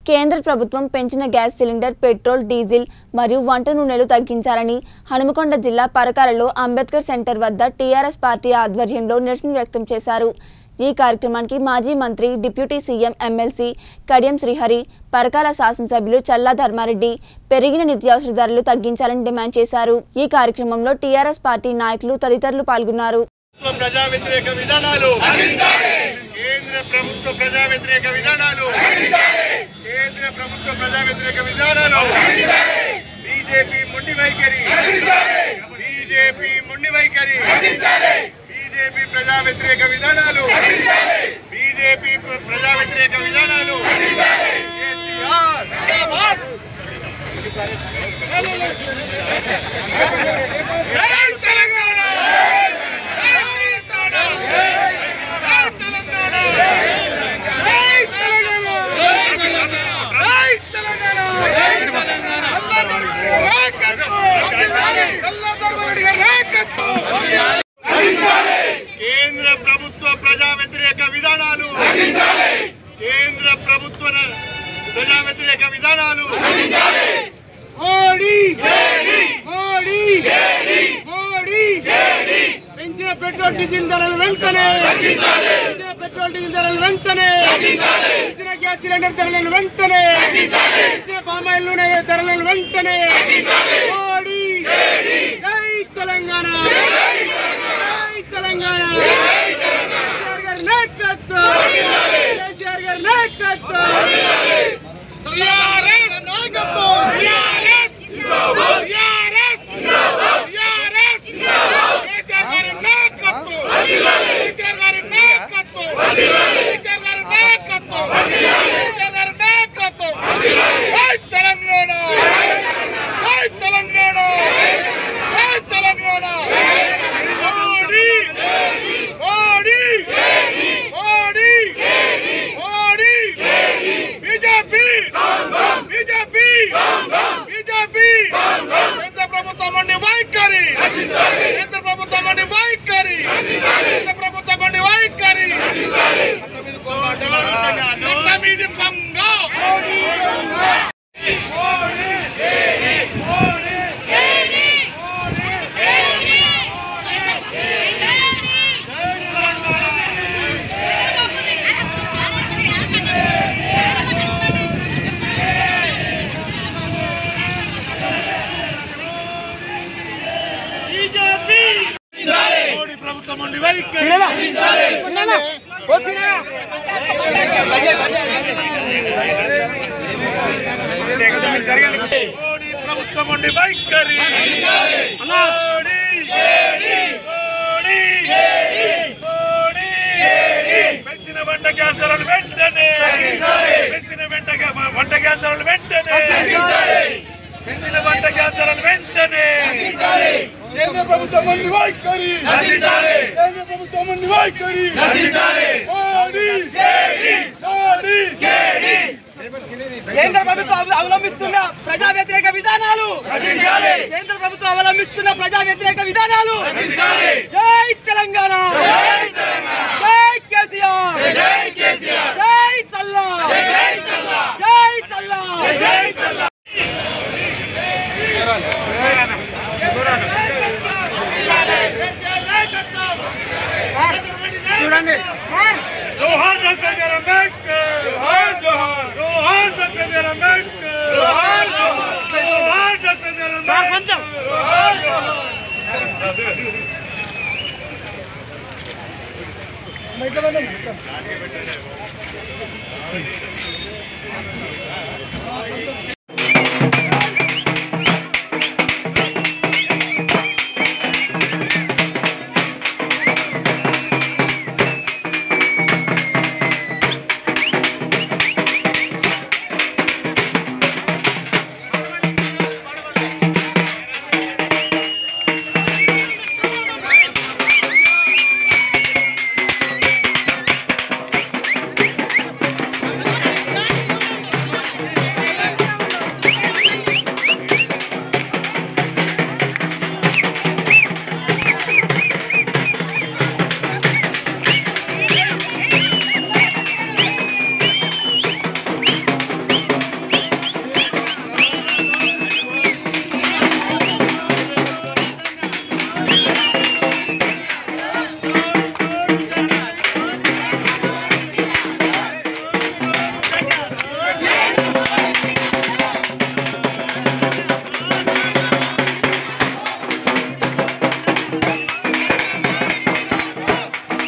కేంద్ర ప్రభుత్వం పెంచిన గ్యాస్ సిలిండర్ పెట్రోల్ డీజిల్ మరియు వంట నూనెలు తగ్గించాలని హనుమకొండ జిల్లా పరకాలలో అంబేద్కర్ సెంటర్ వద్ద టీఆర్ఎస్ పార్టీ ఆధ్వర్యంలో నిరసన వ్యక్తం చేశారు ఈ కార్యక్రమానికి మాజీ మంత్రి deputy CM MLC Kadiyam Srihari Parakala శాసనసభ్యులు చల్లా ధర్మారెడ్డి పెరిగిన నిత్యావసర ధరలు తగ్గించాలని డిమాండ్ చేశారు ఈ కార్యక్రమంలో టీఆర్ఎస్ పార్టీ నాయకులు తదితరులు పాల్గొన్నారు ప్రభుత్వ ప్రజా వ్యతిరేక విధానాలు కేంద్ర ప్రభుత్వ ప్రజా వ్యతిరేక విధానాలు కేంద్ర ప్రభుత్వ ప్రజా వ్యతిరేక విధానాలు బీజేపీ మొండి వైఖరి బీజేపీ మొండి వైఖరి బీజేపీ ప్రజా వ్యతిరేక విధానాలు బీజేపీ ప్ర- ప్రజా వ్యతిరేక విధానాలు కేసీఆర్ జై తెలంగాణ కేంద్ర ప్రభుత్వ ప్రజా వ్యతిరేక విధానాలు కేంద్ర ప్రభుత్వ ప్రజా వ్యతిరేక విధానాలు మోడీ మోడీ మోడీ పెంచిన పెట్రోల్ డీజిల్ ధరలు వెంటనే పెంచిన పెట్రోల్ డీజిల్ ధరలు వెంటనే పెంచిన గ్యాస్ సిలిండర్ ధరలను వెంటనే పెంచిన పామాయిల్ నూనె ధరలను వెంటనే మోడీ జై తెలంగాణ జై తెలంగాణ కేసీఆర్ గారి నాయకత్వం కేసీఆర్ గారి నాయకత్వం టిఆర్ఎస్ నాయకత్వం టిఆర్ఎస్ టిఆర్ఎస్ టిఆర్ఎస్ కేసీఆర్ గారి నాయకత్వం కేసీఆర్ గారి నాయకత్వం కేసీఆర్ గారి నాయకత్వం కేసీఆర్ గారి నాయకత్వం జై తెలంగాణ జై తెలంగాణ జై Telangana Modi Modi Modi Modi BJP BJP BJP కేంద్ర ప్రభుత్వం అండి వైఖరి కేంద్ర ప్రభుత్వం అండి వైఖరి కేంద్ర ప్రభుత్వం అండి వైఖరి నోట్ల మీది పంగ బీజేపీ మోడీ ప్రభుత్వం అండి వైఖరి మోడీ ప్రభుత్వం అండి వైఖరి మోడీ మోడీ మోడీ పెంచిన వంట గ్యాస్ ధరలు వెంటనే పెంచిన వెంట గ్యా- వంట గ్యాస్ ధరలు వెంటనే పెంచిన వంట గ్యాస్ ధరలు వెంటనే కేంద్ర ప్రభుత్వం మంది వైఖరి కేంద్ర ప్రభుత్వం మంది వైఖరి మోడీ మోడీ కేంద్ర ప్రభుత్వం అవ- అవలంబిస్తున్న ప్రజా వ్యతిరేక విధానాలు కేంద్ర ప్రభుత్వం అవలంబిస్తున్న ప్రజా వ్యతిరేక విధానాలు జై తెలంగాణ జై కేసీఆర్ జై చల్లా జై చల్లా చూడండి జోహార్ డాక్టర్ గారు అంబేద్కర్ జోహార్ జోహార్ జోహార్ డాక్టర్ గారు అంబేద్కర్ జోహార్ జోహార్ జోహార్ డాక్టర్ గారు అంబేద్కర్ జోహార్ జోహార్